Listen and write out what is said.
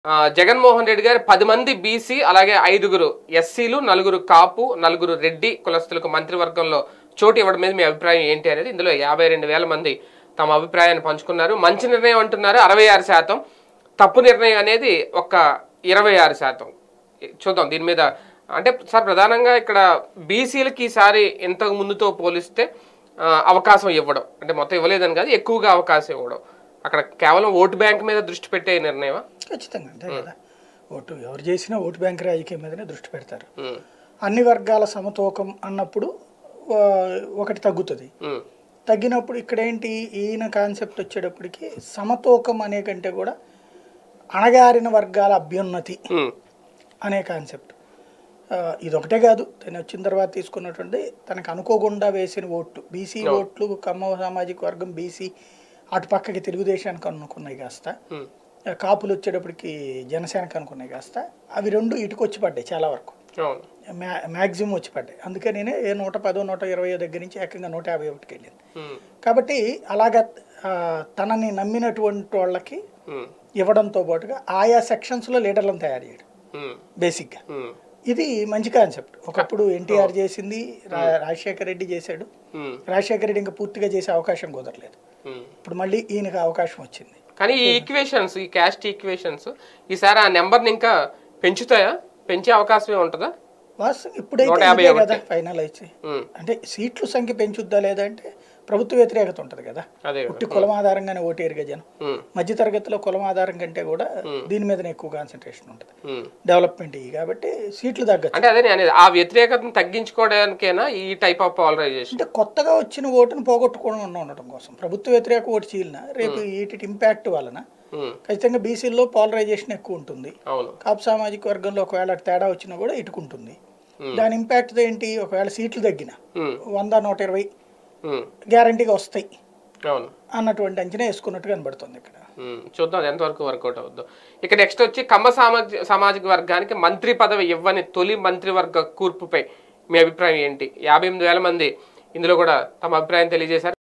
ఆ, జగన్మోహన్ రెడ్డి గారు పది మంది బీసీ అలాగే ఐదుగురు ఎస్సీలు నలుగురు కాపు నలుగురు రెడ్డి కులస్తులకు మంత్రివర్గంలో చోటు ఇవ్వడం మీద మీ అభిప్రాయం ఏంటి అనేది ఇందులో యాభై రెండు వేల మంది తమ అభిప్రాయాన్ని పంచుకున్నారు మంచి నిర్ణయం అంటున్నారు అరవై ఆరు శాతం తప్పు నిర్ణయం అనేది ఒక ఇరవై ఆరు శాతం చూద్దాం దీని మీద అంటే సార్ ప్రధానంగా ఇక్కడ బీసీలకి ఈసారి ఇంతకు ముందుతో పోలిస్తే ఆ, అవకాశం ఇవ్వడం అంటే మొత్తం ఇవ్వలేదని కాదు ఎక్కువగా అవకాశం ఇవ్వడం అక్కడ కేవలం ఓటు బ్యాంక్ మీద దృష్టి పెట్టే నిర్ణయమా ఖచ్చితంగా అంతే కదా ఓటు ఎవరు చేసినా ఓటు బ్యాంక్ రాజకీయం మీదనే దృష్టి పెడతారు ఉమ్, అన్ని వర్గాల సమతూకం అన్నప్పుడు ఆ, ఒకటి తగ్గుతుంది ఉమ్, తగ్గినప్పుడు ఇక్కడ ఏంటి ఈయన కాన్సెప్ట్ వచ్చేటప్పటికి సమతూకం అనే కంటే కూడా అణగారిన వర్గాల అభ్యున్నతి ఉమ్, అనే కాన్సెప్ట్ ఆ, ఇదొకటే కాదు తను వచ్చిన తర్వాత తీసుకున్నటువంటి తనకు అనుకోకుండా వేసిన ఓట్లు బీసీ ఓట్లు కమ్మ సామాజిక వర్గం బీసీ అటు పక్కకి తెలుగుదేశానికి అనుకున్నాయి కాస్త ఉమ్, ఆ, కాపులు వచ్చేటప్పటికి జనసేనకు అనుకున్నాయి కాస్త అవి రెండు ఇటుకు వచ్చి పడ్డాయి చాలా వరకు అవును మ్యా మ్యాక్సిమం వచ్చి పడ్డాయి అందుకనే ఏ నూట పదో నూట ఇరవై దగ్గర నుంచి ఏకంగా నూట యాభై ఒకటికి వెళ్ళింది ఉమ్, కాబట్టి అలాగా ఆ, తనని నమ్మినటువంటి వాళ్ళకి ఉమ్, ఇవ్వడంతో పాటుగా ఆయా సెక్షన్స్లో లీడర్లను తయారు చేయడం ఉమ్, బేసిక్గా ఉమ్, ఇది మంచి కాన్సెప్ట్ ఒకప్పుడు ఎన్టీఆర్ చేసింది రా- రాజశేఖర రెడ్డి చేశాడు ఉమ్, రాజశేఖర రెడ్డి ఇంకా పూర్తిగా చేసే అవకాశం కుదరలేదు ఉమ్. ఇప్పుడు మళ్ళీ ఈయనకి అవకాశం వచ్చింది కానీ ఈ ఈక్వేషన్స్ ఈ క్యాస్ట్ ఈక్వేషన్స్ ఈసారి ఆ నెంబర్ని ఇంకా పెంచుతాయా పెంచే అవకాశమే ఉంటుందా వాస్తవం ఇప్పుడైతే నూట యాభై ఇదే ఒకటి. కదా ఫైనల్ అయితే ఉమ్, అంటే సీట్ల సంఖ్య పెంచుద్దా లేదా అంటే ప్రభుత్వ వ్యతిరేకత ఉంటుంది కదా అదే కదా. పుట్టి కులం ఆధారంగానే ఓటేరుగా జనం ఉమ్, మధ్య తరగతిలో కులం ఆధారం కంటే కూడా దీని మీదనే ఎక్కువ కాన్సన్ట్రేషన్ ఉంటుంది ఉమ్. డెవలప్మెంట్ ఇవి కాబట్టి సీట్లు తగ్గచ్చు అంటే అదే నేను అనేది ఆ వ్యతిరేకతను తగ్గించుకోవడానికేనా ఈ టైప్ ఆఫ్ పాలరైజేషన్ అంటే కొత్తగా వచ్చిన ఓటును పోగొట్టుకోవడం ఉండటం కోసం ప్రభుత్వ వ్యతిరేక ఓటు చీలిన రేపు వీటి ఇంపాక్ట్ వలన ఖచ్చితంగా బీసీల్లో పాలరైజేషన్ ఎక్కువ ఉంటుంది అవును కాపు సామాజిక వర్గంలో ఒకవేళ తేడా వచ్చినా కూడా ఇటుకుంటుంది దాని ఇంపాక్ట్ ఏంటి ఒకవేళ సీట్లు తగ్గిన ఉమ్, వంద నూట ఇరవై ఉమ్, గ్యారంటీగా వస్తాయి అవును అన్నటువంటి అంచనా వేసుకున్నట్టు కనబడుతుంది ఇక్కడ ఉమ్, చూద్దాం అది ఎంతవరకు వర్కౌట్ అవుద్దో ఇక నెక్స్ట్ వచ్చి కమ్మ సామాజిక సామాజిక వర్గానికి మంత్రి పదవి ఇవ్వని తొలి మంత్రివర్గ కూర్పుపై మీ అభిప్రాయం ఏంటి యాభై ఎనిమిది వేల మంది ఇందులో కూడా తమ అభిప్రాయం తెలియజేశారు